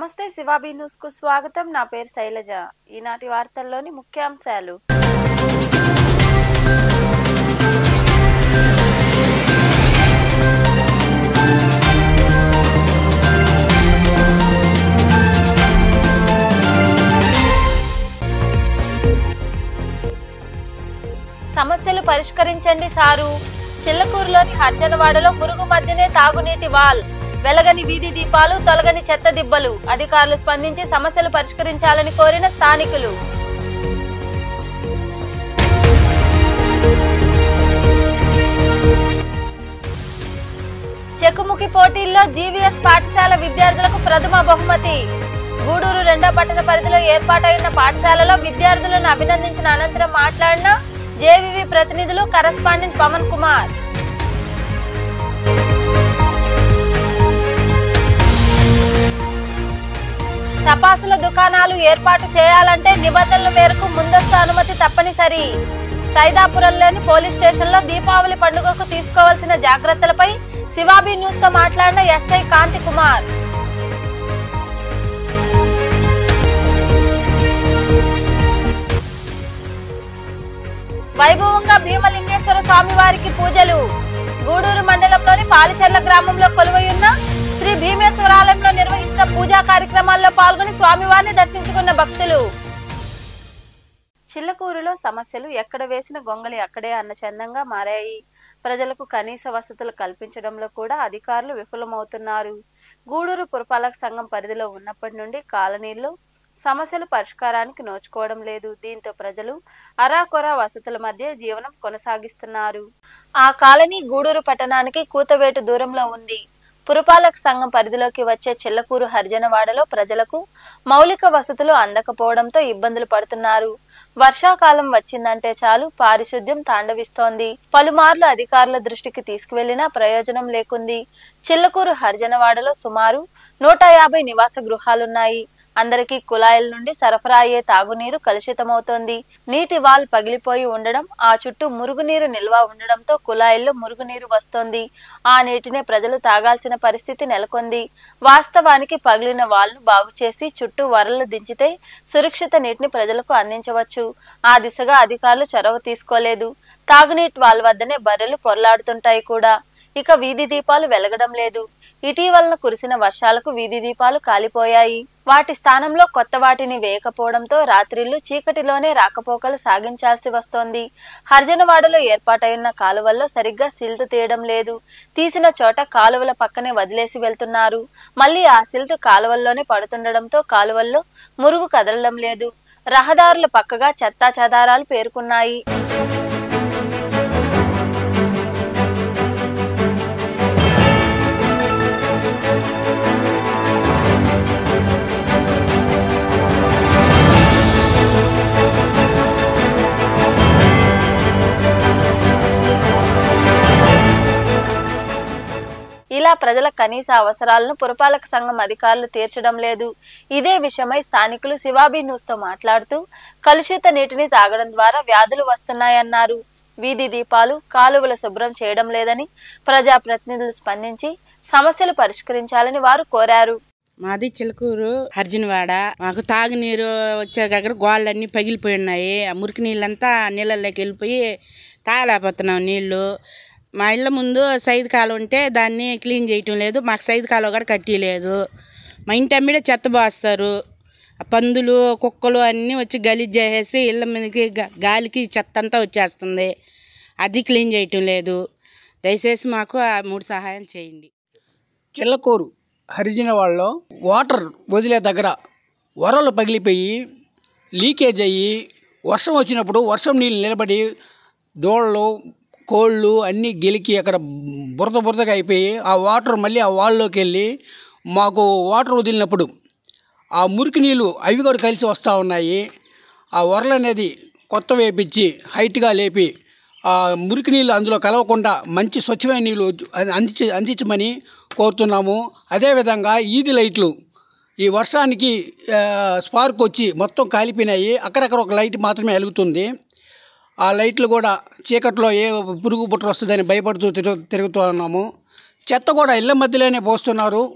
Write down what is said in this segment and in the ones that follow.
నమస్తే శివాబీ న్యూస్ కు స్వాగతం నా పేరు శైలజ ఈనాటి వార్తల్లోని ముఖ్యాంశాలు సమస్యలు పరిష్కరించండి సారు చిల్లకూరులోని హర్జనవాడలో మురుగు మధ్యనే తాగునీటి వాల్ వెలగని వీధి దీపాలు తొలగని చెత్త దిబ్బలు అధికారులు స్పందించి సమస్యలు పరిష్కరించాలని కోరిన స్థానికులు చెక్కుముకి పోటీల్లో జీవీఎస్ పాఠశాల విద్యార్థులకు ప్రథమ బహుమతి గూడూరు రెండో పట్టణ పరిధిలో ఏర్పాటైన పాఠశాలలో విద్యార్థులను అభినందించిన అనంతరం మాట్లాడిన జేవీవి ప్రతినిధులు కరస్పాండెంట్ పవన్ కుమార్ టపాసుల దుకాణాలు ఏర్పాటు చేయాలంటే నిబంధనల మేరకు ముందస్తు అనుమతి తప్పనిసరి సైదాపురంలోని పోలీస్ స్టేషన్లో దీపావళి పండుగకు తీసుకోవాల్సిన జాగ్రత్తలపై శివాబీ న్యూస్ తో మాట్లాడిన ఎస్ఐ కాంతి కుమార్ వైభవంగా భీమలింగేశ్వర స్వామి వారికి పూజలు గూడూరు మండలంలోని పాలిచెర్ల గ్రామంలో కొలువైయున్న శ్రీ భీమేశ్వరాలయంలో నిర్వహించిన పూజా కార్యక్రమాల్లో పాల్గొని స్వామివారిని దర్శించుకున్న భక్తులు చిల్లకూరులో సమస్యలు ఎక్కడ వేసిన గొంగలి అక్కడే అన్న చందంగా మారాయి ప్రజలకు కనీస వసతులు కల్పించడంలో కూడా అధికారులు విఫలమవుతున్నారు గూడూరు పురపాలక సంఘం పరిధిలో ఉన్నప్పటి నుండి కాలనీల్లో సమస్యలు పరిష్కారానికి నోచుకోవడం లేదు దీంతో ప్రజలు అరాకొరా వసతుల మధ్య జీవనం కొనసాగిస్తున్నారు ఆ కాలనీ గూడూరు పట్టణానికి కూతవేటు దూరంలో ఉంది పురపాలక సంఘం పరిధిలోకి వచ్చే చెల్లకూరు హరిజనవాడలో ప్రజలకు మౌలిక వసతులు అందకపోవడంతో ఇబ్బందులు పడుతున్నారు వర్షాకాలం వచ్చిందంటే చాలు పారిశుద్ధ్యం తాండవిస్తోంది పలుమార్లు అధికారుల దృష్టికి తీసుకువెళ్లినా ప్రయోజనం లేకుంది చిల్లకూరు హరిజనవాడలో సుమారు నూట యాభై నివాస గృహాలున్నాయి అందరికీ కుళాయిల నుండి సరఫరా అయ్యే తాగునీరు కలుషితమవుతోంది నీటి వాల్ పగిలిపోయి ఉండడం ఆ చుట్టూ మురుగునీరు నిల్వ ఉండడంతో కుళాయిల్లో మురుగునీరు వస్తోంది ఆ నీటినే ప్రజలు తాగాల్సిన పరిస్థితి నెలకొంది వాస్తవానికి పగిలిన వాల్ను బాగు చేసి చుట్టూ వరలు దించితే సురక్షిత నీటిని ప్రజలకు అందించవచ్చు ఆ దిశగా అధికారులు చొరవ తీసుకోలేదు తాగునీటి వాల్ వద్దనే బర్రెలు పొరలాడుతుంటాయి కూడా ఇక వీధి దీపాలు వెలగడం లేదు ఇటీవలన కురిసిన వర్షాలకు వీధి దీపాలు కాలిపోయాయి వాటి స్థానంలో కొత్త వాటిని వేయకపోవడంతో రాత్రిళ్లు చీకటిలోనే రాకపోకలు సాగించాల్సి వస్తోంది హర్జనవాడలో ఏర్పాటైన కాలువల్లో సరిగ్గా సిల్ట్ తీయడం లేదు తీసిన చోట కాలువల పక్కనే వదిలేసి వెళ్తున్నారు మళ్ళీ ఆ సిల్ట్ కాలువల్లోనే పడుతుండడంతో కాలువల్లో మురుగు కదలడం లేదు రహదారుల పక్కగా చెత్తా చెదారాలు పేరుకున్నాయి ఇలా ప్రజల కనీస అవసరాలను పురపాలక సంఘం అధికారులు తీర్చడం లేదు ఇదే విషయమై స్థానికులు శివాబీ న్యూస్ తో మాట్లాడుతూ కలుషిత నీటిని తాగడం ద్వారా వ్యాధులు వస్తున్నాయన్నారు వీధి దీపాలు కాలువల శుభ్రం చేయడం లేదని ప్రజాప్రతినిధులు స్పందించి సమస్యలు పరిష్కరించాలని వారు కోరారు మాది చిలకూరు హర్జనవాడ మాకు తాగునీరు వచ్చే దగ్గర గోళ్ళన్నీ పగిలిపోయి ఉన్నాయి ఆ మురికి నీళ్ళంతా నీళ్ళలోకి వెళ్ళిపోయి తాగలేకపోతున్నాం నీళ్ళు మా ఇళ్ళ ముందు సైదు కాలువ ఉంటే దాన్ని క్లీన్ చేయటం లేదు మాకు సైదు కాలువ కూడా కట్టిలేదు మా ఇంటి అమ్మిడే చెత్త పోస్తారు ఆ పందులు కుక్కలు అన్నీ వచ్చి గలీజ్ చేసేసి ఇళ్ళ మీదకి గా- గాలికి చెత్త అంతా వచ్చేస్తుంది అది క్లీన్ చేయటం లేదు దయచేసి మాకు ఆ మూడు సహాయాలు చేయండి చిల్లకూరు హరిజన వాళ్ళలో వాటర్ వదిలే దగ్గర వరలు పగిలిపోయి లీకేజ్ అయ్యి వర్షం వచ్చినప్పుడు వర్షం నీళ్ళు నిలబడి దోళ్ళు కోళ్ళు అన్నీ గెలికి అక్కడ బురద బురదగా అయిపోయి ఆ వాటర్ మళ్ళీ ఆ వాల్లోకి వెళ్ళి మాకు వాటర్ వదిలినప్పుడు ఆ మురికి నీళ్ళు అవి కూడా కలిసి వస్తూ ఉన్నాయి ఆ వరలు అనేది కొత్త వేపించి హైట్గా లేపి ఆ మురికి నీళ్ళు అందులో కలవకుండా మంచి స్వచ్ఛమైన నీళ్ళు అందించి అందించమని కోరుతున్నాము అదేవిధంగా ఈది లైట్లు ఈ వర్షానికి ఆ, స్పార్క్ వచ్చి మొత్తం కాలిపోయినాయి అక్కడక్కడ ఒక లైట్ మాత్రమే వెలుగుతుంది ఆ లైట్లు కూడా చీకట్లో ఏ పురుగు పుట్ర వస్తుందని భయపడుతూ తిరుగు తిరుగుతూ ఉన్నాము చెత్త కూడా ఇళ్ళ మధ్యలోనే పోస్తున్నారు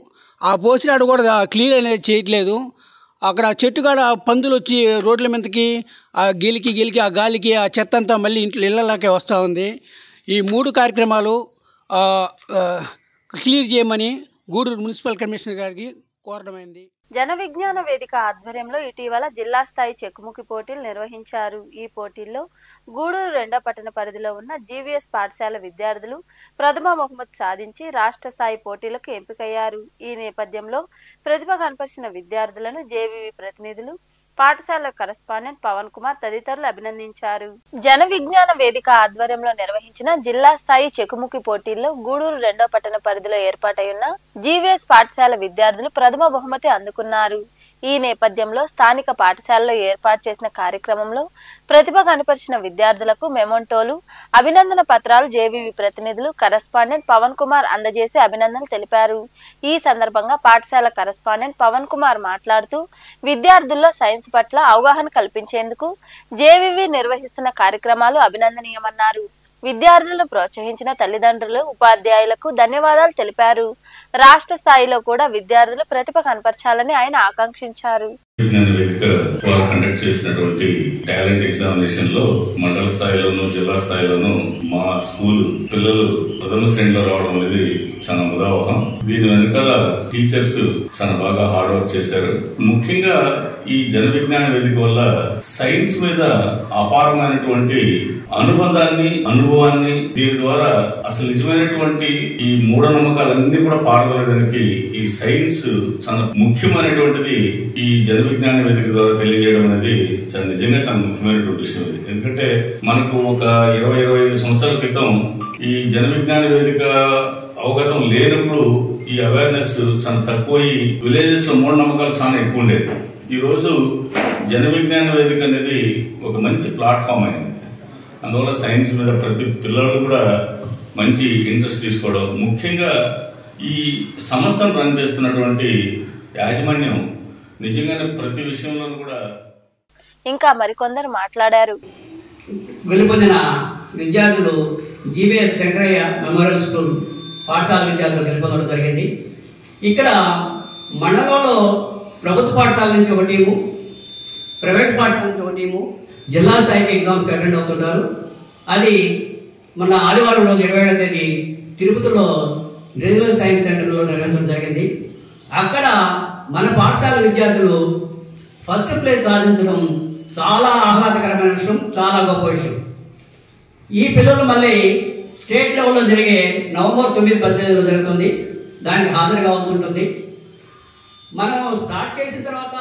ఆ పోసినాడు కూడా క్లియర్ అనేది చేయట్లేదు అక్కడ చెట్టు కాడ పందులు వచ్చి రోడ్ల మీదకి ఆ గెలికి గెలికి ఆ గాలికి ఆ చెత్త అంతా మళ్ళీ ఇంట్లో ఇళ్ళలోకే వస్తూ ఉంది ఈ మూడు కార్యక్రమాలు ఆ, ఆ, క్లియర్ చేయమని గూడూరు మున్సిపల్ కమిషనర్ గారికి కోరడమైంది జన విజ్ఞాన వేదిక ఆధ్వర్యంలో ఇటీవల జిల్లా స్థాయి చెక్కుముకి పోటీలు నిర్వహించారు ఈ పోటీల్లో గూడూరు రెండో పట్టణ పరిధిలో ఉన్న జీవీఎస్ పాఠశాల విద్యార్థులు ప్రథమ బహుమతి సాధించి రాష్ట్ర స్థాయి పోటీలకు ఎంపికయ్యారు ఈ నేపథ్యంలో ప్రతిభ కనపరిచిన విద్యార్థులను జేవీవి ప్రతినిధులు పాఠశాల కరస్పాండెంట్ పవన్ కుమార్ తదితరులు అభినందించారు జన విజ్ఞాన వేదిక ఆధ్వర్యంలో నిర్వహించిన జిల్లా స్థాయి చెకుముకి పోటీల్లో గూడూరు రెండో పట్టణ పరిధిలో ఏర్పాటై ఉన్న జీవీఎస్ పాఠశాల విద్యార్థులు ప్రథమ బహుమతి అందుకున్నారు ఈ నేపథ్యంలో స్థానిక పాఠశాలలో ఏర్పాటు చేసిన కార్యక్రమంలో ప్రతిభ కనపరిచిన విద్యార్థులకు మెమోంటోలు అభినందన పత్రాలు జేవీవి ప్రతినిధులు కరస్పాండెంట్ పవన్ కుమార్ అందజేసి అభినందనలు తెలిపారు ఈ సందర్భంగా పాఠశాల కరస్పాండెంట్ పవన్ కుమార్ మాట్లాడుతూ విద్యార్థుల్లో సైన్స్ పట్ల అవగాహన కల్పించేందుకు జేవీవి నిర్వహిస్తున్న కార్యక్రమాలు అభినందనీయమన్నారు విద్యార్థులను ప్రోత్సహించిన తల్లిదండ్రులు ఉపాధ్యాయులకు ధన్యవాదాలు తెలిపారు రాష్ట్ర స్థాయిలో కూడా విద్యార్థులు ప్రతిభ కనపరచాలని ఆయన ఆకాంక్షించారు విజ్ఞాన వేదిక వారు కండక్ట్ చేసినటువంటి టాలెంట్ ఎగ్జామినేషన్ లో మండల స్థాయిలోను జిల్లా స్థాయిలోను మా స్కూల్ పిల్లలు ప్రథమ శ్రేణిలో రావడం అనేది చాలా ముదావహం దీని వెనకాల టీచర్స్ చాలా బాగా హార్డ్ వర్క్ చేశారు ముఖ్యంగా ఈ జన విజ్ఞాన వేదిక వల్ల సైన్స్ మీద అపారమైనటువంటి అనుబంధాన్ని అనుభవాన్ని దీని ద్వారా అసలు నిజమైనటువంటి ఈ మూఢనమ్మకాలన్నీ కూడా పారదోలేదానికి ఈ సైన్స్ చాలా ముఖ్యమైనటువంటిది ఈ జన విజ్ఞాన వేదిక ద్వారా తెలియజేయడం అనేది చాలా నిజంగా చాలా ముఖ్యమైనటువంటి విషయం ఇది ఎందుకంటే మనకు ఒక ఇరవై ఇరవై ఐదు సంవత్సరాల క్రితం ఈ జన విజ్ఞాన వేదిక అవగతం లేనప్పుడు ఈ అవేర్నెస్ చాలా తక్కువ విలేజెస్ లో మూఢనమ్మకాలు చాలా ఎక్కువ ఉండేది ఈ రోజు జన విజ్ఞాన వేదిక అనేది ఒక మంచి ప్లాట్ఫామ్ అయింది అందువల్ల సైన్స్ మీద ప్రతి పిల్లలు కూడా మంచి ఇంట్రెస్ట్ తీసుకోవడం ముఖ్యంగా ఈ సంస్థను రన్ చేస్తున్నటువంటి యాజమాన్యం నిజంగానే ప్రతి విషయంలోనూ కూడా ఇంకా మరికొందరు మాట్లాడారు వెలుపొందిన విద్యార్థులు జీవీఎస్ శంకరయ్య మెమోరియల్ స్కూల్ పాఠశాల విద్యార్థులు గెలుపొందడం జరిగింది ఇక్కడ మండలంలో ప్రభుత్వ పాఠశాల నుంచి ఒక టీము ప్రైవేట్ పాఠశాల నుంచి ఒక టీము జిల్లా స్థాయికి ఎగ్జామ్కి అటెండ్ అవుతుంటారు అది మొన్న ఆదివారం రోజు ఇరవై ఏడవ తేదీ తిరుపతిలో రీజనల్ సైన్స్ సెంటర్లో నిర్వహించడం జరిగింది అక్కడ మన పాఠశాల విద్యార్థులు ఫస్ట్ ప్లేస్ సాధించడం చాలా ఆహ్లాదకరమైన విషయం చాలా గొప్ప విషయం ఈ పిల్లలు మళ్ళీ స్టేట్ లెవెల్లో జరిగే నవంబర్ తొమ్మిది పద్దెనిమిదిలో జరుగుతుంది దానికి హాజరు కావాల్సి ఉంటుంది మనం స్టార్ట్ చేసిన తర్వాత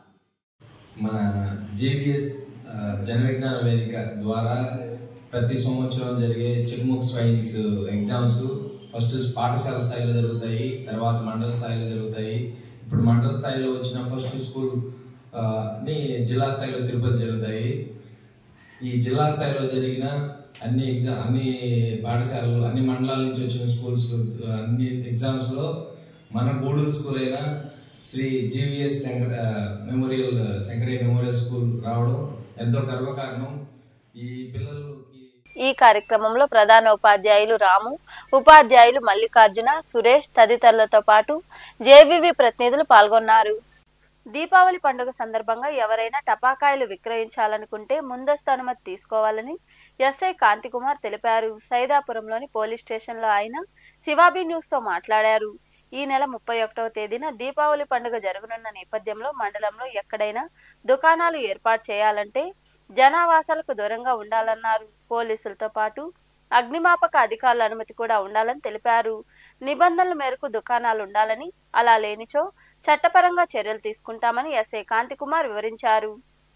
మన జేబిఎస్ జన విజ్ఞాన వేదిక ద్వారా ప్రతి సంవత్సరం జరిగే చెక్ముక్ స్వైన్స్ ఎగ్జామ్స్ ఫస్ట్ పాఠశాల స్థాయిలో జరుగుతాయి తర్వాత మండల స్థాయిలో జరుగుతాయి ఇప్పుడు మండల స్థాయిలో వచ్చిన ఫస్ట్ స్కూల్ ఆ, ని జిల్లా స్థాయిలో తిరుపతి జరుగుతాయి ఈ జిల్లా స్థాయిలో జరిగిన అన్ని ఎగ్జామ్ అన్ని పాఠశాలలు అన్ని మండలాల నుంచి వచ్చిన స్కూల్స్ అన్ని ఎగ్జామ్స్ లో మన గూడూరు స్కూల్ అయిన శ్రీ జీవీఎస్ శంకర ఆ, మెమోరియల్ శంకరయ్య మెమోరియల్ స్కూల్ రావడం ఎంతో గర్వకారణం ఈ పిల్లలకి ఈ కార్యక్రమంలో ప్రధాన ఉపాధ్యాయులు రాము ఉపాధ్యాయులు మల్లికార్జున సురేష్ తదితరులతో పాటు జేవివి ప్రతినిధులు పాల్గొన్నారు దీపావళి పండుగ సందర్భంగా ఎవరైనా టపాకాయలు విక్రయించాలనుకుంటే ముందస్తు అనుమతి తీసుకోవాలని ఎస్ఐ కాంతికుమార్ తెలిపారు సైదాపురంలోని పోలీస్ స్టేషన్లో ఆయన శివాబీ న్యూస్ తో మాట్లాడారు ఈ నెల ముప్పై ఒకటవ తేదీన దీపావళి పండుగ జరగనున్న నేపథ్యంలో మండలంలో ఎక్కడైనా దుకాణాలు ఏర్పాటు చేయాలంటే జనావాసాలకు దూరంగా ఉండాలన్నారు పోలీసులతో పాటు అగ్నిమాపక అధికారుల అనుమతి కూడా ఉండాలని తెలిపారు నిబంధనల మేరకు దుకాణాలు ఉండాలని అలా లేనిచో చట్టపరంగా చర్యలు తీసుకుంటామని ఎస్ఐ కాంతికుమార్ వివరించారు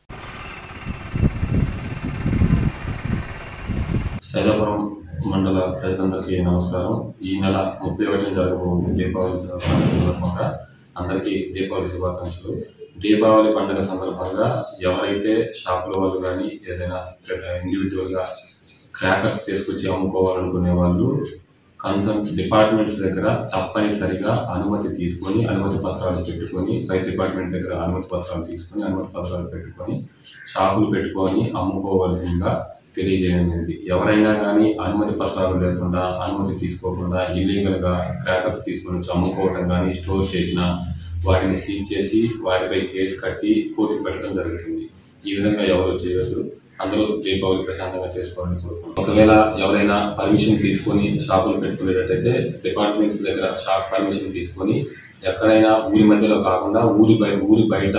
సైదాపురం మండల ప్రజలందరికీ నమస్కారం ఈ నెల ముప్పై ఒకటి జరగబోతుంది దీపావళి పండుగ సందర్భంగా అందరికీ దీపావళి శుభాకాంక్షలు దీపావళి పండుగ సందర్భంగా ఎవరైతే షాపుల వాళ్ళు కానీ ఏదైనా ఇండివిజువల్గా క్రాకర్స్ తీసుకొచ్చి అమ్ముకోవాలనుకునే వాళ్ళు కన్సర్న్ డిపార్ట్మెంట్స్ దగ్గర తప్పనిసరిగా అనుమతి తీసుకొని అనుమతి పత్రాలు పెట్టుకొని ఫైర్ డిపార్ట్మెంట్ దగ్గర అనుమతి పత్రాలు తీసుకొని అనుమతి పత్రాలు పెట్టుకొని షాపులు పెట్టుకొని అమ్ముకోవాల్సిందిగా తెలియజేయనుంది ఎవరైనా కానీ అనుమతి పత్రాలు లేకుండా అనుమతి తీసుకోకుండా ఇల్లీగల్గా క్రాకర్స్ తీసుకొని వచ్చి అమ్ముకోవడం కానీ స్టోర్ చేసిన వాటిని సీజ్ చేసి వాటిపై కేసు కట్టి కోర్టు పెట్టడం జరుగుతుంది ఈ విధంగా ఎవరు చేయవద్దు అందరూ దీపావళి ప్రశాంతంగా చేసుకోవాలని కోరుకుంటున్నాం ఒకవేళ ఎవరైనా పర్మిషన్ తీసుకొని షాపులు పెట్టుకునేటట్టయితే డిపార్ట్మెంట్స్ దగ్గర షాప్ పర్మిషన్ తీసుకొని ఎక్కడైనా ఊరి మధ్యలో కాకుండా ఊరి బయ ఊరి బయట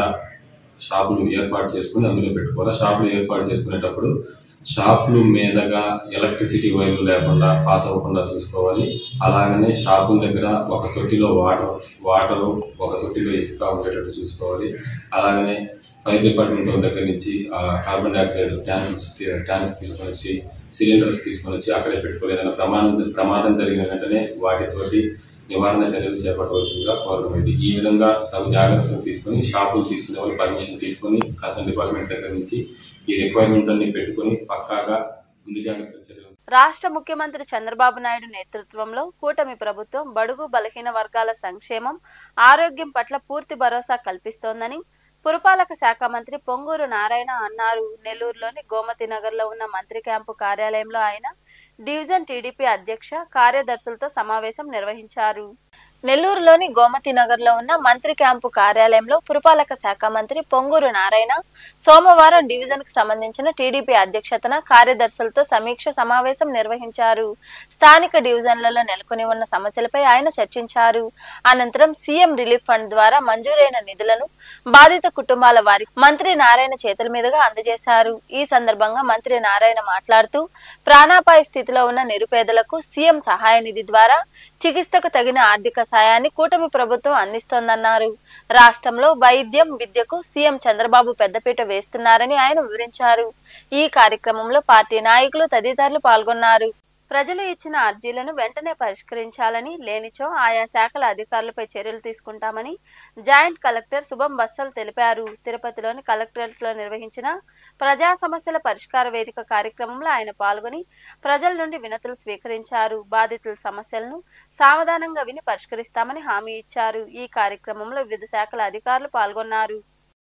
షాపులు ఏర్పాటు చేసుకుని అందులో పెట్టుకోవాలి షాపులు ఏర్పాటు చేసుకునేటప్పుడు షాపులు మీదగా ఎలక్ట్రిసిటీ వైర్లు లేకుండా పాస్ అవ్వకుండా చూసుకోవాలి అలాగనే షాపుల దగ్గర ఒక తొట్టిలో వాటర్ వాటరు ఒక తొట్టిలో ఇసుక ఉండేటట్టు చూసుకోవాలి అలాగనే ఫైర్ డిపార్ట్మెంట్ వాళ్ళ దగ్గర నుంచి ఆ కార్బన్ డైఆక్సైడ్ ట్యాంక్స్ ట్యాంక్స్ తీసుకొని వచ్చి సిలిండర్స్ తీసుకొని వచ్చి అక్కడే పెట్టుకోవాలి ఏదైనా ప్రమాదం ప్రమాదం జరిగిన వెంటనే వాటితోటి నివారణ చర్యలు చేపట్టవలసిందిగా కోరడమైంది ఈ విధంగా తగు జాగ్రత్తలు తీసుకొని షాపులు తీసుకునే వాళ్ళు పర్మిషన్ తీసుకొని కన్సర్న్ డిపార్ట్మెంట్ దగ్గర నుంచి ఈ రిక్వైర్మెంట్ అన్ని పెట్టుకొని పక్కాగా ముందు జాగ్రత్త చర్యలు రాష్ట్ర ముఖ్యమంత్రి చంద్రబాబు నాయుడు నేతృత్వంలో కూటమి ప్రభుత్వం బడుగు బలహీన వర్గాల సంక్షేమం ఆరోగ్యం పట్ల పూర్తి భరోసా కల్పిస్తోందని పురపాలక శాఖ మంత్రి పొంగూరు నారాయణ అన్నారు నెల్లూరులోని గోమతి నగర్లో ఉన్న మంత్రి క్యాంపు కార్యాలయంలో ఆయన డివిజన్ టీడీపీ అధ్యక్ష కార్యదర్శులతో సమావేశం నిర్వహించారు నెల్లూరులోని గోమతి నగర్లో ఉన్న మంత్రి క్యాంపు కార్యాలయంలో పురపాలక శాఖ మంత్రి పొంగూరు నారాయణ సోమవారం డివిజన్ కు సంబంధించిన టీడీపీ అధ్యక్షతన కార్యదర్శులతో సమీక్ష సమావేశం నిర్వహించారు స్థానిక డివిజన్లలో నెలకొని ఉన్న సమస్యలపై ఆయన చర్చించారు అనంతరం సీఎం రిలీఫ్ ఫండ్ ద్వారా మంజూరైన నిధులను బాధిత కుటుంబాల వారికి మంత్రి నారాయణ చేతుల మీదుగా అందజేశారు ఈ సందర్భంగా మంత్రి నారాయణ మాట్లాడుతూ ప్రాణాపాయ స్థితిలో ఉన్న నిరుపేదలకు సీఎం సహాయ నిధి ద్వారా చికిత్సకు తగిన ఆర్థిక సాయాన్ని కూటమి ప్రభుత్వం అందిస్తోందన్నారు రాష్ట్రంలో వైద్యం విద్యకు సీఎం చంద్రబాబు పెద్దపీట వేస్తున్నారని ఆయన వివరించారు ఈ కార్యక్రమంలో పార్టీ నాయకులు తదితరులు పాల్గొన్నారు ప్రజలు ఇచ్చిన అర్జీలను వెంటనే పరిష్కరించాలని లేనిచో ఆయా శాఖల అధికారులపై చర్యలు తీసుకుంటామని జాయింట్ కలెక్టర్ శుభం బస్సల్ తెలిపారు తిరుపతిలోని కలెక్టరేట్ లో నిర్వహించిన ప్రజా సమస్యల పరిష్కార వేదిక కార్యక్రమంలో ఆయన పాల్గొని ప్రజల నుండి వినతులు స్వీకరించారు బాధితుల సమస్యలను సావధానంగా విని పరిష్కరిస్తామని హామీ ఇచ్చారు ఈ కార్యక్రమంలో వివిధ శాఖల అధికారులు పాల్గొన్నారు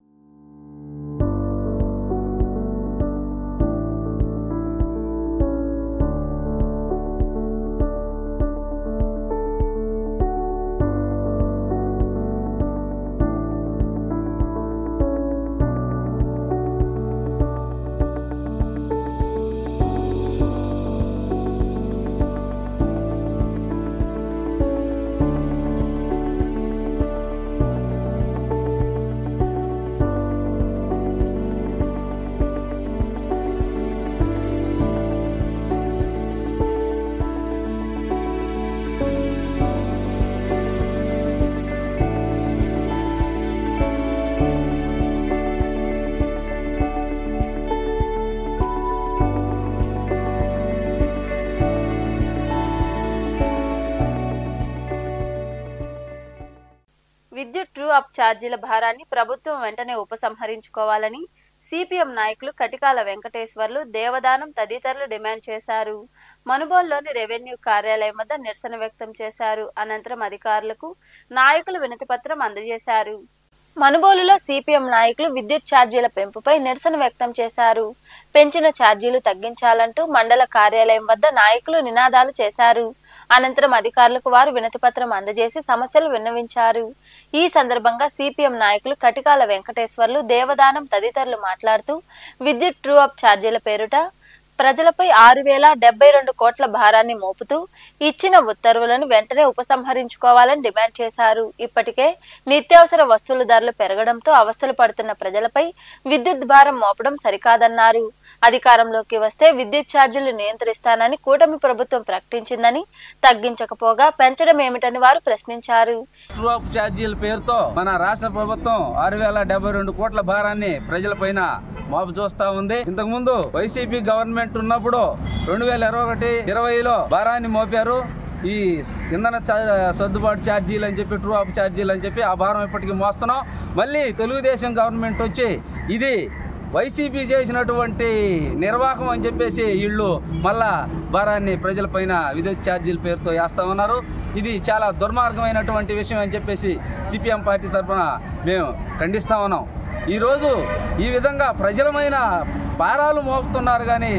విద్యుత్ ట్రూ అప్ ఛార్జీల భారాన్ని ప్రభుత్వం వెంటనే ఉపసంహరించుకోవాలని సిపిఎం నాయకులు కటికాల వెంకటేశ్వర్లు దేవదానం తదితరులు డిమాండ్ చేశారు మనుబోల్లోని రెవెన్యూ కార్యాలయం వద్ద నిరసన వ్యక్తం చేశారు అనంతరం అధికారులకు నాయకులు వినతిపత్రం అందజేశారు మనుబోలులో సిపిఎం నాయకులు విద్యుత్ ఛార్జీల పెంపుపై నిరసన వ్యక్తం చేశారు పెంచిన ఛార్జీలు తగ్గించాలంటూ మండల కార్యాలయం వద్ద నాయకులు నినాదాలు చేశారు అనంతరం అధికారులకు వారు వినతిపత్రం అందజేసి సమస్యలు విన్నవించారు ఈ సందర్భంగా సిపిఎం నాయకులు కటికాల వెంకటేశ్వర్లు దేవదానం తదితరులు మాట్లాడుతూ విద్యుత్ ట్రూ అప్ ఛార్జీల పేరుట ప్రజలపై ఆరు వేల డెబ్బై రెండు కోట్ల భారాన్ని మోపుతూ ఇచ్చిన ఉత్తర్వులను వెంటనే ఉపసంహరించుకోవాలని డిమాండ్ చేశారు ఇప్పటికే నిత్యావసర వస్తువుల ధరలు పెరగడంతో అవస్థలు పడుతున్న ప్రజలపై విద్యుత్ భారం మోపడం సరికాదన్నారు అధికారంలోకి వస్తే విద్యుత్ ఛార్జీలు నియంత్రిస్తానని కూటమి ప్రభుత్వం ప్రకటించిందని తగ్గించకపోగా పెంచడం ఏమిటని వారు ప్రశ్నించారు ట్రూ అప్ ఛార్జీల పేరుతో మన రాష్ట్ర ప్రభుత్వం ఆరు వేల డెబ్బై రెండు కోట్ల భారాన్ని ప్రజలపైన మోపు చూస్తా ఉంది ఇంతకు ముందు వైసీపీ గవర్నమెంట్ ఉన్నప్పుడు రెండు వేల ఇరవై ఒకటి ఇరవైలో భారాన్ని మోపారు ఈ ఇంధన చ- సర్దుబాటు ఛార్జీలు అని చెప్పి ట్రూ అప్ ఛార్జీలు అని చెప్పి ఆ భారం ఇప్పటికీ మోస్తున్నాం మళ్ళీ తెలుగుదేశం గవర్నమెంట్ వచ్చి ఇది వైసీపీ చేసినటువంటి నిర్వాహకం అని చెప్పేసి వీళ్ళు మళ్ళా భారాన్ని ప్రజలపైన విద్యుత్ ఛార్జీల పేరుతో వేస్తా ఉన్నారు ఇది చాలా దుర్మార్గమైనటువంటి విషయం అని చెప్పేసి సిపిఎం పార్టీ తరఫున మేము ఖండిస్తా ఉన్నాం ఈరోజు ఈ విధంగా ప్రజలమైన భారాలు మోపుతున్నారు కానీ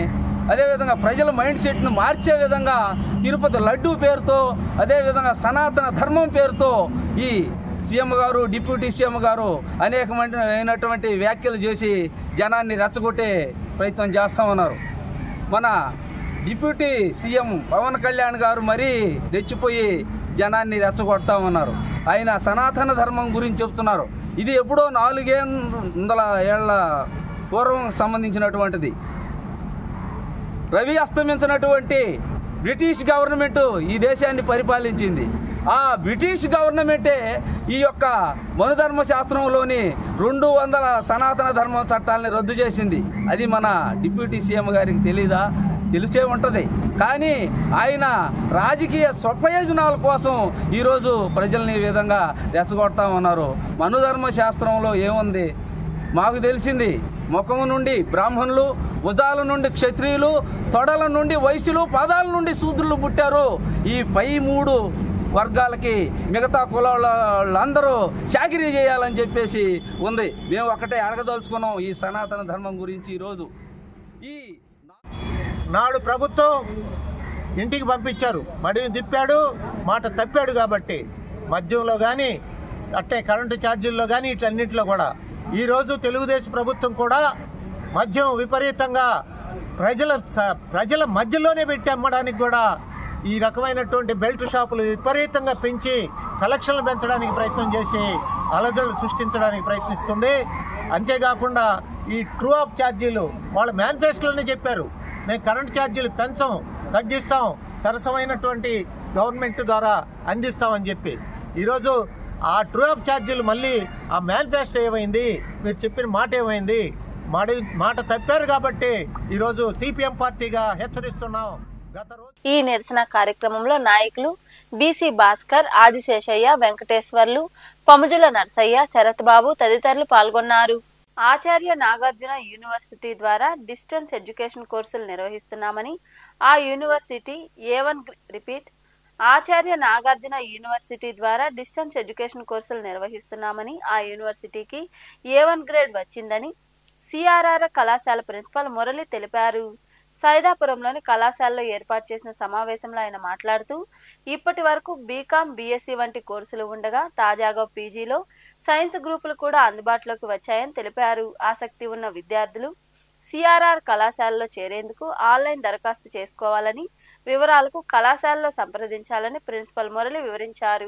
అదేవిధంగా ప్రజల మైండ్ సెట్ను మార్చే విధంగా తిరుపతి లడ్డూ పేరుతో అదేవిధంగా సనాతన ధర్మం పేరుతో ఈ సీఎం గారు డిప్యూటీ సీఎం గారు అనేకమైనటువంటి వ్యాఖ్యలు చేసి జనాన్ని రెచ్చగొట్టే ప్రయత్నం చేస్తూ ఉన్నారు మన డిప్యూటీ సీఎం పవన్ కళ్యాణ్ గారు మరీ రెచ్చిపోయి జనాన్ని రెచ్చగొడతా ఉన్నారు ఆయన సనాతన ధర్మం గురించి చెప్తున్నారు ఇది ఎప్పుడో నాలుగే వందల ఏళ్ల పూర్వం సంబంధించినటువంటిది రవి అస్తమించినటువంటి బ్రిటిష్ గవర్నమెంట్ ఈ దేశాన్ని పరిపాలించింది ఆ బ్రిటిష్ గవర్నమెంటే ఈ యొక్క మనుధర్మ శాస్త్రంలోని రెండు వందల సనాతన ధర్మ చట్టాలని రద్దు చేసింది అది మన డిప్యూటీ సీఎం గారికి తెలీదా తెలిసే ఉంటుంది కానీ ఆయన రాజకీయ స్వప్రయోజనాల కోసం ఈరోజు ప్రజల్ని ఈ విధంగా రెచ్చగొడతా ఉన్నారు మనుధర్మ శాస్త్రంలో ఏముంది మాకు తెలిసింది ముఖము నుండి బ్రాహ్మణులు భుజాల నుండి క్షత్రియులు తొడల నుండి వైశ్యులు పాదాల నుండి శూద్రులు పుట్టారు ఈ పై మూడు వర్గాలకి మిగతా కులాలందరూ చాకిరీ చేయాలని చెప్పేసి ఉంది మేము ఒకటే అడగదలుచుకున్నాం ఈ సనాతన ధర్మం గురించి ఈరోజు ఈ నాడు ప్రభుత్వం ఇంటికి పంపించారు మడిని తిప్పాడు మాట తప్పాడు కాబట్టి మద్యంలో కానీ అట్టే కరెంటు ఛార్జీల్లో కానీ ఇట్లన్నింటిలో కూడా ఈరోజు తెలుగుదేశం ప్రభుత్వం కూడా మద్యం విపరీతంగా ప్రజల స- ప్రజల మధ్యలోనే పెట్టి అమ్మడానికి కూడా ఈ రకమైనటువంటి బెల్ట్ షాపులు విపరీతంగా పెంచి కలెక్షన్లు పెంచడానికి ప్రయత్నం చేసి అలజడులు సృష్టించడానికి ప్రయత్నిస్తుంది అంతేకాకుండా ఈ ట్రూ ఆఫ్ ఛార్జీలు వాళ్ళ మేనిఫెస్టోలోనే చెప్పారు మేము కరెంట్ ఛార్జీలు పెంచం తగ్గిస్తాం సరసమైనటువంటి గవర్నమెంట్ ద్వారా అందిస్తామని చెప్పి ఈరోజు ఆ ట్రూ ఆఫ్ ఛార్జీలు మళ్ళీ ఆ మేనిఫెస్టో ఏమైంది మీరు చెప్పిన మాట ఏమైంది మాట మాట తప్పారు కాబట్టి ఈరోజు సిపిఎం పార్టీగా హెచ్చరిస్తున్నాం గత రోజు ఈ నిరసన కార్యక్రమంలో నాయకులు బీసీ భాస్కర్ ఆదిశేషయ్య వెంకటేశ్వర్లు పముజుల నర్సయ్య శరత్ బాబు తదితరులు పాల్గొన్నారు ఆచార్య నాగార్జున యూనివర్సిటీ ద్వారా డిస్టెన్స్ ఎడ్యుకేషన్ కోర్సులు నిర్వహిస్తున్నామని ఆ university A one repeat Acharya Nagarjuna university ద్వారా డిస్టెన్స్ ఎడ్యుకేషన్ కోర్సులు నిర్వహిస్తున్నామని ఆ యూనివర్సిటీకి ఏ వన్ గ్రేడ్ వచ్చిందని సిఆర్ఆర్ కళాశాల ప్రిన్సిపాల్ మురళి తెలిపారు సైదాపురంలోని కళాశాలలో ఏర్పాటు చేసిన సమావేశంలో ఆయన మాట్లాడుతూ ఇప్పటి వరకు బీకాం బీఎస్సీ వంటి కోర్సులు ఉండగా తాజాగా పీజీలో సైన్స్ గ్రూపులు కూడా అందుబాటులోకి వచ్చాయని తెలిపారు ఆసక్తి ఉన్న విద్యార్థులు సిఆర్ఆర్ కళాశాలలో చేరేందుకు ఆన్లైన్ దరఖాస్తు చేసుకోవాలని వివరాలకు కళాశాలలో సంప్రదించాలని ప్రిన్సిపల్ మురళి వివరించారు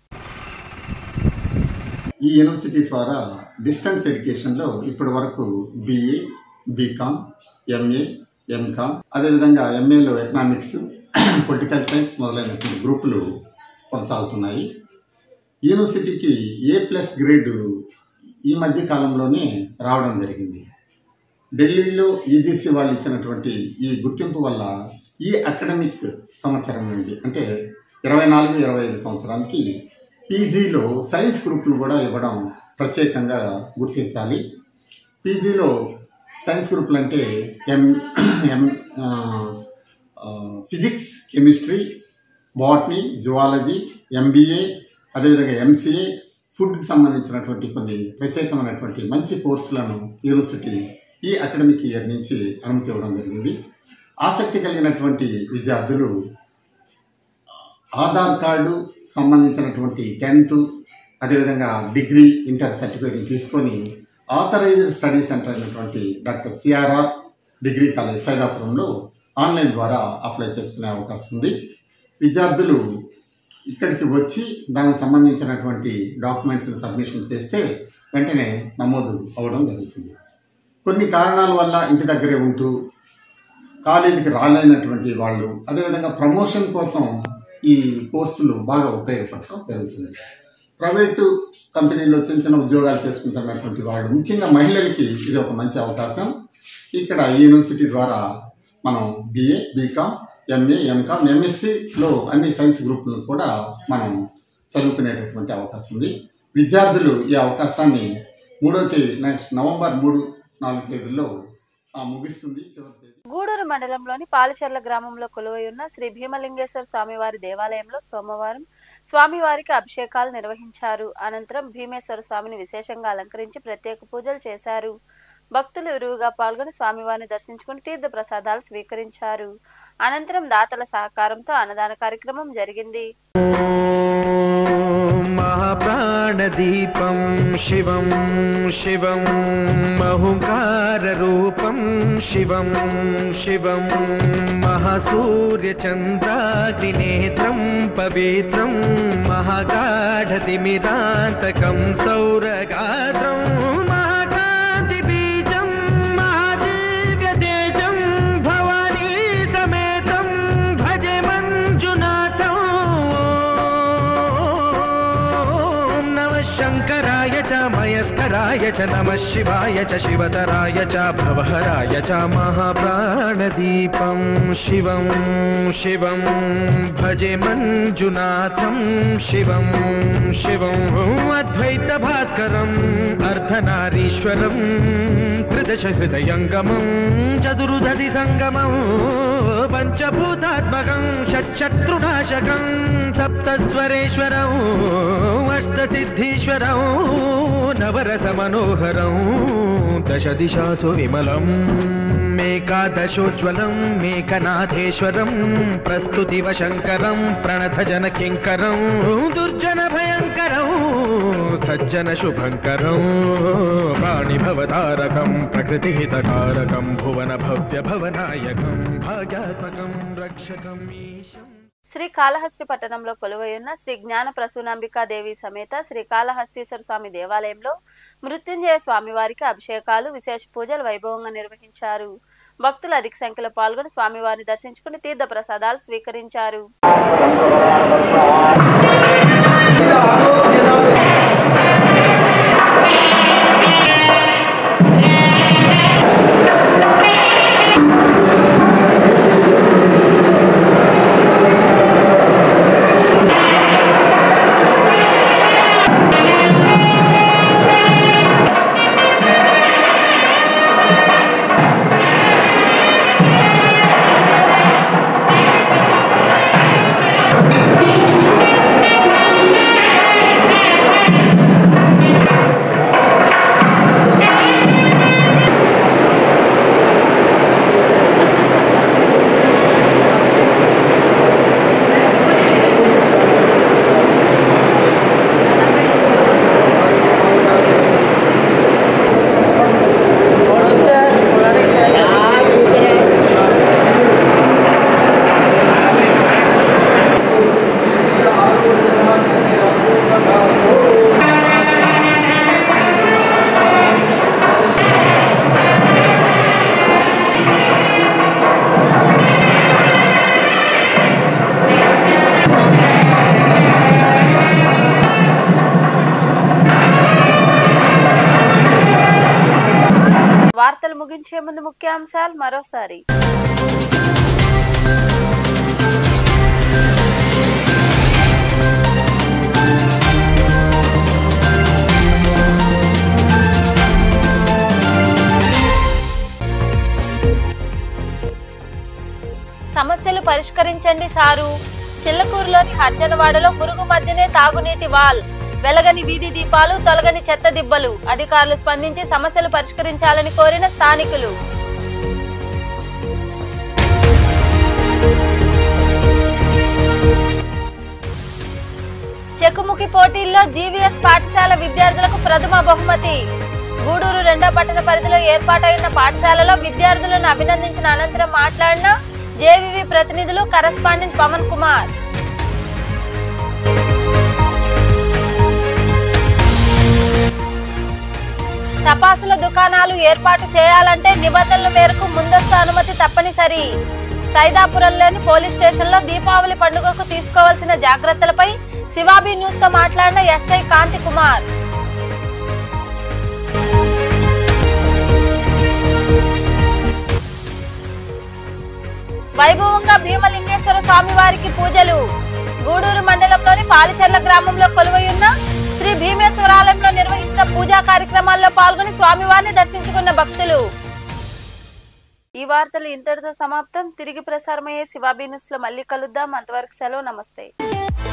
ఈ యూనివర్సిటీ ద్వారా డిస్టెన్స్ ఎడ్యుకేషన్లో ఇప్పటి వరకు బీఏ బీకామ్ ఎంఏ ఎంకామ్ అదేవిధంగా ఎంఏలో ఎకనామిక్స్ పొలిటికల్ సైన్స్ మొదలైనటువంటి గ్రూపులు కొనసాగుతున్నాయి యూనివర్సిటీకి ఏ ప్లస్ గ్రేడ్ ఈ మధ్య కాలంలోనే రావడం జరిగింది ఢిల్లీలో యూజీసీ వాళ్ళు ఇచ్చినటువంటి ఈ గుర్తింపు వల్ల ఈ అకాడమిక్ సంవత్సరం నుండి అంటే ఇరవై నాలుగు ఇరవై ఐదు సంవత్సరానికి పీజీలో సైన్స్ గ్రూపులు కూడా ఇవ్వడం ప్రత్యేకంగా గుర్తించాలి పీజీలో సైన్స్ గ్రూపులు అంటే ఎం ఎం ఆ, ఆ, physics chemistry botany zoology MBA అదేవిధంగా ఎంసీఏ ఫుడ్కి సంబంధించినటువంటి కొన్ని ప్రత్యేకమైనటువంటి మంచి కోర్సులను యూనివర్సిటీ ఈ అకాడమిక్ ఇయర్ నుంచి అనుమతి ఇవ్వడం జరిగింది ఆసక్తి కలిగినటువంటి విద్యార్థులు ఆధార్ కార్డు సంబంధించినటువంటి టెన్త్ అదేవిధంగా డిగ్రీ ఇంటర్ సర్టిఫికేట్లు తీసుకొని ఆథరైజ్డ్ స్టడీ సెంటర్ అయినటువంటి డాక్టర్ సిఆర్ఆర్ డిగ్రీ కాలేజ్ సైదాపురంలో ఆన్లైన్ ద్వారా అప్లై చేసుకునే అవకాశం ఉంది విద్యార్థులు ఇక్కడికి వచ్చి దానికి సంబంధించినటువంటి డాక్యుమెంట్స్ని సబ్మిషన్ చేస్తే వెంటనే నమోదు అవ్వడం జరుగుతుంది కొన్ని కారణాల వల్ల ఇంటి దగ్గరే ఉంటూ కాలేజీకి రాలేనటువంటి వాళ్ళు అదేవిధంగా ప్రమోషన్ కోసం ఈ కోర్సులు బాగా ఉపయోగపడటం జరుగుతుంది ప్రైవేటు కంపెనీలో చిన్న చిన్న ఉద్యోగాలు చేసుకుంటున్నటువంటి వాళ్ళు ముఖ్యంగా మహిళలకి ఇది ఒక మంచి అవకాశం ఇక్కడ ఈ యూనివర్సిటీ ద్వారా మనం బిఏ బీకామ్ ఎంఏ ఎంకామ్ ఎంఎస్సిలో అన్ని సైన్స్ గ్రూపులను కూడా మనం చదువుకునేటటువంటి అవకాశం ఉంది విద్యార్థులు ఈ అవకాశాన్ని మూడో తేదీ నెక్స్ట్ నవంబర్ మూడు నాలుగు తేదీల్లో ఆ, ముగిస్తుంది చివరి తేదీ గూడూరు మండలంలోని పాలచెర్ల గ్రామంలో కొలువై ఉన్న శ్రీ భీమలింగేశ్వర స్వామివారి దేవాలయంలో సోమవారం స్వామివారికి అభిషేకాలు నిర్వహించారు అనంతరం భీమేశ్వర స్వామిని విశేషంగా అలంకరించి ప్రత్యేక పూజలు చేశారు భక్తులు ఇరువుగా పాల్గొని స్వామివారిని దర్శించుకుని తీర్థ ప్రసాదాలు స్వీకరించారు అనంతరం దాతల సహకారంతో అన్నదాన కార్యక్రమం జరిగింది महाप्राणदीपं शिवं शिवं महुकाररूपं शिवं शिवं महासूर्यचन्द्राग्निनेत्रं पवित्रं महागाढतिमिरान्तकं सौरगात्रं महाकान्तिबीजं महादिव्यतेजं भवानी समेतं भजे मञ्जुनाथम् ॐ नमः शङ्कराय च मयस्कराय च नमः शिवाय च शिवतराय च भवहराय च महाप्राणदीपं शिवं शिवं भजे मञ्जुनाथं शिवं शिवं अद्वैतभास्करम् अर्धनारीश्वरं त्रिदशहृदयङ्गमं चतुर्दधि सङ्गमं पञ्चभूतात्मकं षट्शत्रुनाशकं सप्तस्वरेश्वरं अष्टसिद्धीश्वरं नवरसमनोहरं दशदिशासु विमलम् मेकादशोज्ज्वलं मेघनाथेश्वरं प्रस्तुतिवशङ्करं प्रणतजनकिङ्करं दुर्जनभयङ्करं सज्जनशुभङ्करं प्राणिभवतारकं प्रकृतिहितकारकं भुवनभव्यभवनायकं भाग्यात्मकं रक्षकम् ईशम् శ్రీ కాళహస్తి పట్టణంలో కొలువైయున్న శ్రీ జ్ఞాన ప్రసూనాంబికా దేవి సమేత శ్రీ కాళహస్తీశ్వర స్వామి దేవాలయంలో మృత్యుంజయ స్వామివారికి అభిషేకాలు విశేష పూజలు వైభవంగా నిర్వహించారు భక్తులు అధిక సంఖ్యలో పాల్గొని స్వామివారిని దర్శించుకుని తీర్థ ప్రసాదాలు స్వీకరించారు వార్తలు ముగించే ముందు ముఖ్యాంశాలు మరోసారి సమస్యలు పరిష్కరించండి సారు చిల్లకూరులోని హర్జనవాడలో మురుగు మధ్యనే తాగునీటి వాల్ వెలగని వీధి దీపాలు తొలగని చెత్త దిబ్బలు అధికారులు స్పందించి సమస్యలు పరిష్కరించాలని కోరిన స్థానికులు చెక్కుముకి పోటీల్లో జీవీఎస్ పాఠశాల విద్యార్థులకు ప్రథమ బహుమతి గూడూరు రెండో పట్టణ పరిధిలో ఏర్పాటైన పాఠశాలలో విద్యార్థులను అభినందించిన అనంతరం మాట్లాడిన జేవీవి ప్రతినిధులు కరస్పాండెంట్ పవన్ కుమార్ టపాసుల దుకాణాలు ఏర్పాటు చేయాలంటే నిబంధనల మేరకు ముందస్తు అనుమతి తప్పనిసరి సైదాపురంలోని పోలీస్ స్టేషన్లో దీపావళి పండుగకు తీసుకోవాల్సిన జాగ్రత్తలపై శివాబీ న్యూస్ తో మాట్లాడిన ఎస్ఐ కాంతి కుమార్ వైభవంగా భీమలింగేశ్వర స్వామి వారికి పూజలు గూడూరు మండలంలోని పాలిచెర్ల గ్రామంలో కొలువైయున్న శ్రీ భీమేశ్వరాలయంలో నిర్వహించిన పూజా కార్యక్రమాల్లో పాల్గొని స్వామివారిని దర్శించుకున్న భక్తులు ఈ వార్తలు ఇంతటితో సమాప్తం తిరిగి ప్రసారమయ్యే శివాబీ న్యూస్ లో మళ్ళీ కలుద్దాం అంతవరకు సెలవు నమస్తే